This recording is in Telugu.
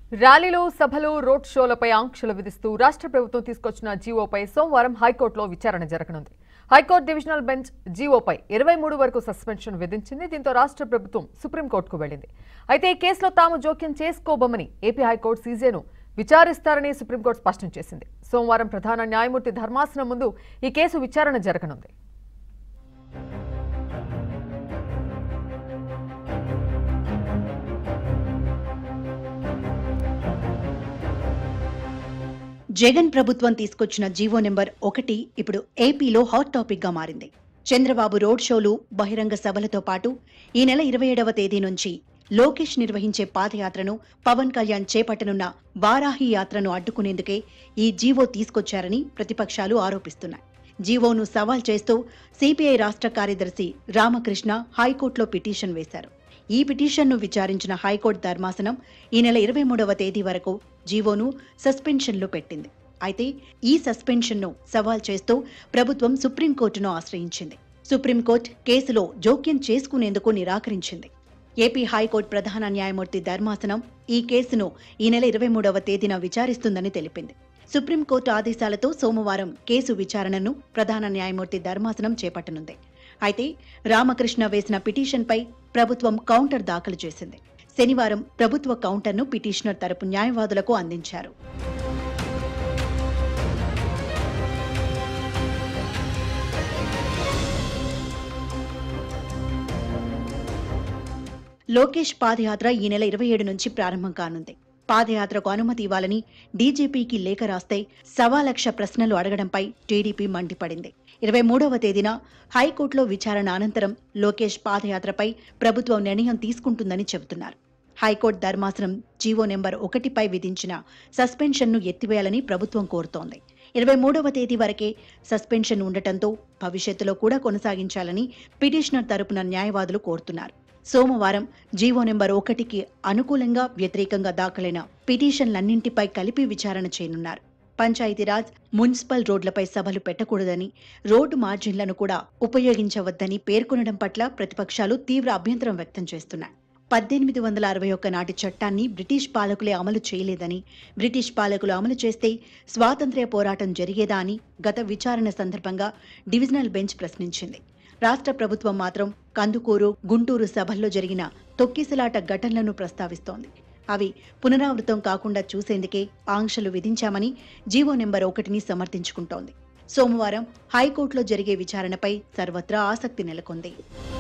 ర్యాలీలు సభలు రోడ్ షోలపై ఆంక్షలు విధిస్తూ రాష్ట్ర ప్రభుత్వం తీసుకొచ్చిన జీవోపై సోమవారం హైకోర్టులో విచారణ జరగనుంది హైకోర్టు డివిజనల్ బెంచ్ జీవోపై ఇరవై మూడు వరకు సస్పెన్షన్ విధించింది దీంతో రాష్ట్ర ప్రభుత్వం సుప్రీంకోర్టుకు వెళ్లింది అయితే ఈ కేసులో తాము జోక్యం చేసుకోబోమని ఏపీ హైకోర్టు సీజేను విచారిస్తారని సుప్రీంకోర్టు స్పష్టం చేసింది సోమవారం ప్రధాన న్యాయమూర్తి ధర్మాసనం ముందు ఈ కేసు విచారణ జరగనుంది జగన్ ప్రభుత్వం తీసుకొచ్చిన జీవో నెంబర్ ఒకటి ఇప్పుడు ఏపీలో హాట్ టాపిక్ గా మారింది చంద్రబాబు రోడ్ షోలు బహిరంగ సభలతో పాటు ఈ నెల ఇరవై ఏడవ తేదీ నుంచి లోకేష్ నిర్వహించే పాదయాత్రను పవన్ కళ్యాణ్ చేపట్టనున్న వారాహి యాత్రను అడ్డుకునేందుకే ఈ జీవో తీసుకొచ్చారని ప్రతిపక్షాలు ఆరోపిస్తున్నాయి జీవోను సవాల్ చేస్తూ సిపిఐ రాష్ట్ర కార్యదర్శి రామకృష్ణ హైకోర్టులో పిటిషన్ వేశారు ఈ పిటిషన్ను విచారించిన హైకోర్టు ధర్మాసనం ఈ నెల ఇరవై మూడవ తేదీ వరకు జీవోను సస్పెన్షన్లో పెట్టింది అయితే ఈ సస్పెన్షన్ను సవాల్ చేస్తూ ప్రభుత్వం సుప్రీంకోర్టును ఆశ్రయించింది సుప్రీంకోర్టు కేసులో జోక్యం చేసుకునేందుకు నిరాకరించింది ఏపీ హైకోర్టు ప్రధాన న్యాయమూర్తి ధర్మాసనం ఈ కేసును ఈ నెల ఇరవై మూడవ తేదీన విచారిస్తుందని తెలిపింది సుప్రీంకోర్టు ఆదేశాలతో సోమవారం కేసు విచారణను ప్రధాన న్యాయమూర్తి ధర్మాసనం చేపట్టనుంది అయితే రామకృష్ణ వేసిన పిటిషన్పై ప్రభుత్వం కౌంటర్ దాఖలు చేసింది శనివారం ప్రభుత్వ కౌంటర్ను పిటిషనర్ తరపు న్యాయవాదులకు అందించారు లోకేష్ పాదయాత్ర ఈ నెల ఇరవై ఏడు నుంచి ప్రారంభం కానుంది పాదయాత్రకు అనుమతి ఇవ్వాలని డీజీపీకి లేఖ రాస్తే సవా లక్ష ప్రశ్నలు అడగడంపై టీడీపీ మండిపడింది ఇరవై మూడవ తేదీన హైకోర్టులో విచారణ అనంతరం లోకేష్ పాదయాత్రపై ప్రభుత్వం నిర్ణయం తీసుకుంటుందని చెబుతున్నారు హైకోర్టు ధర్మాసనం జీవో నెంబర్ ఒకటిపై విధించిన సస్పెన్షన్ను ఎత్తివేయాలని ప్రభుత్వం కోరుతోంది ఇరవై మూడవ తేదీ వరకే సస్పెన్షన్ ఉండటంతో భవిష్యత్తులో కూడా కొనసాగించాలని పిటిషనర్ తరపున న్యాయవాదులు కోరుతున్నారు సోమవారం జీవో నెంబర్ ఒకటికి అనుకూలంగా వ్యతిరేకంగా దాఖలైన పిటిషన్లన్నింటిపై కలిపి విచారణ చేయనున్నారు పంచాయతీరాజ్ మున్సిపల్ రోడ్లపై సభలు పెట్టకూడదని రోడ్డు మార్జిన్లను కూడా ఉపయోగించవద్దని పేర్కొనడం పట్ల ప్రతిపక్షాలు తీవ్ర అభ్యంతరం వ్యక్తం చేస్తున్నాయి పద్దెనిమిది వందల అరవై ఒక్క నాటి చట్టాన్ని బ్రిటిష్ పాలకులే అమలు చేయలేదని బ్రిటిష్ పాలకులు అమలు చేస్తే స్వాతంత్ర్య పోరాటం జరిగేదా అని గత విచారణ సందర్భంగా డివిజనల్ బెంచ్ ప్రశ్నించింది రాష్ట్ర ప్రభుత్వం మాత్రం కందుకూరు గుంటూరు సభల్లో జరిగిన తొక్కిసలాట ఘటనలను ప్రస్తావిస్తోంది అవి పునరావృతం కాకుండా చూసేందుకే ఆంక్షలు విధించామని జీవో నెంబర్ ఒకటిని సమర్థించుకుంటోంది సోమవారం హైకోర్టులో జరిగే విచారణపై సర్వత్రా ఆసక్తి నెలకొంది